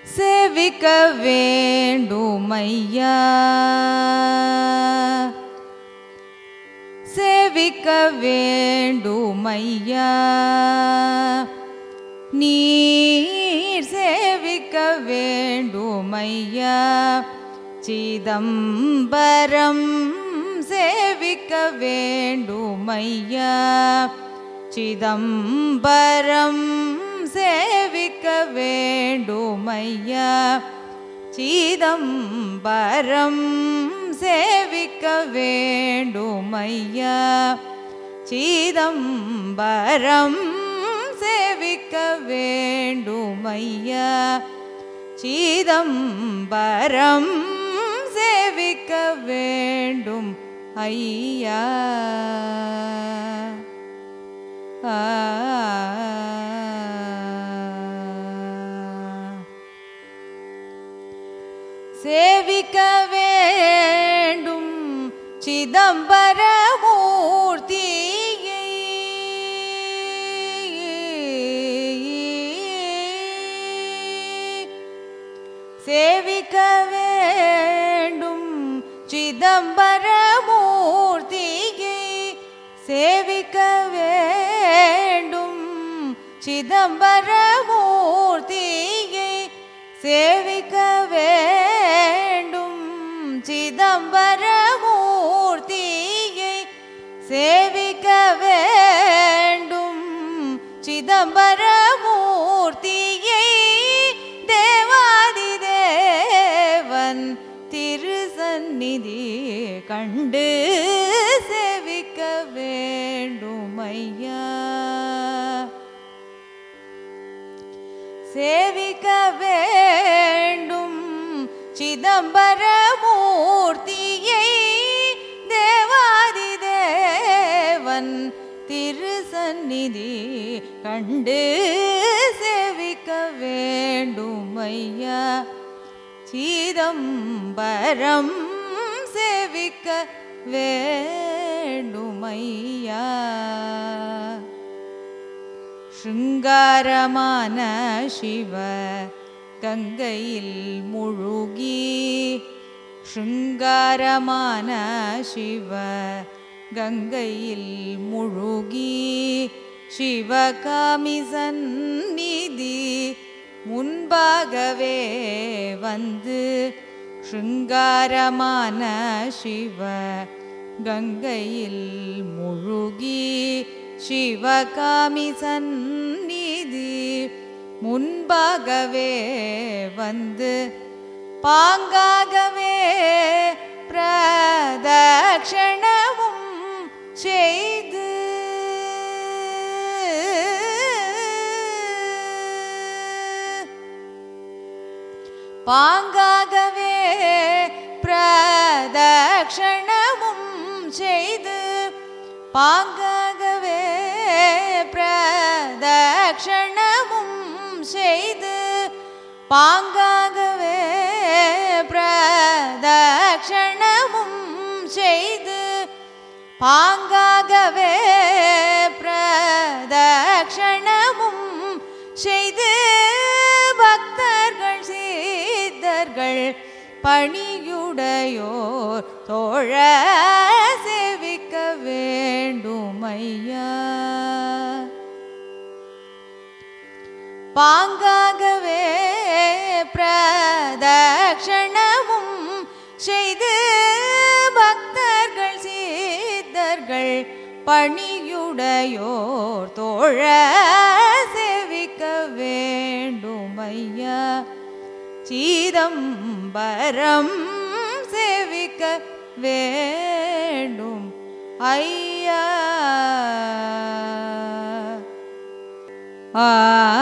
சேவிக்க வேண்டுமையா சேவிக்க வேண்டுமையா நீர் சேவிக்க வேண்டுமையா சிதம்பரம் சேவிக்க வேண்டுமையா சிதம்பரம் சேவிக்க வேண்டுமையா சிதம்பரம் சேவிக்க வேண்டுமையா சிதம்பரம் சேவிக்க வேண்டுமையா சிதம்பரம் சேவிக்க வேண்டும் ஐயா ஆ சேவிக்க வேண்டும் சிதம்பரமூர்த்தியை சேவிக்க வேண்டும் சிதம்பரமூர்த்தியை சேவிக்க வேண்டும் சிதம்பரமூர்த்தியை சேவிக்க வேண்டும் சிதம்பரமூர்த்தியை சேவிக்க வேண்டும் சிதம்பரமூர்த்தியை தேவாதி தேவன் திருசந்நிதி கண்டு சேவிக்க வேண்டுமையா சேவிக்க வேண்டும் சிதம்பரமூர்த்தியை தேவாதி தேவன் திருசந்நிதி கண்டு சேவிக்க வேண்டுமையா சிதம்பரம் சேவிக்க வேண்டுமையா ശൃംഗാരമാന ശിവ ഗംഗയിൽ മുഴുകി ശൃംഗാരമാന ശിവ ഗംഗയിൽ മുഴുകി ശിവകാമി സന്നിധി മുൻപാകവേ വന്ന് ശൃംഗാരமான ശിവ கங்கையில் முழுகி சிவகாமி சந்நிதி முன்பாகவே வந்து பாங்காகவே பிரதக்ஷணமும் செய்து பாங்காகவே பிரதக்ஷணமும் செய்து பாங்காகவே பிரதக்ஷணமும் செய்து பாங்காகவே பிரதக்ஷணமும் செய்து பாங்காகவே பிரதக்ஷணமும் செய்து பக்தர்கள் சீதர்கள் பணியுடையோர் தோழ சேவிக்க வேண்டுமையா பாங்காகவே பிரதக்ஷணமும் செய்து பக்தர்கள் சீதர்கள் பணியுடையோர் தோழ சேவிக்க வேண்டுமையா சிதம்பரம் சேவிக்க வேண்டும் ஐயா ஆ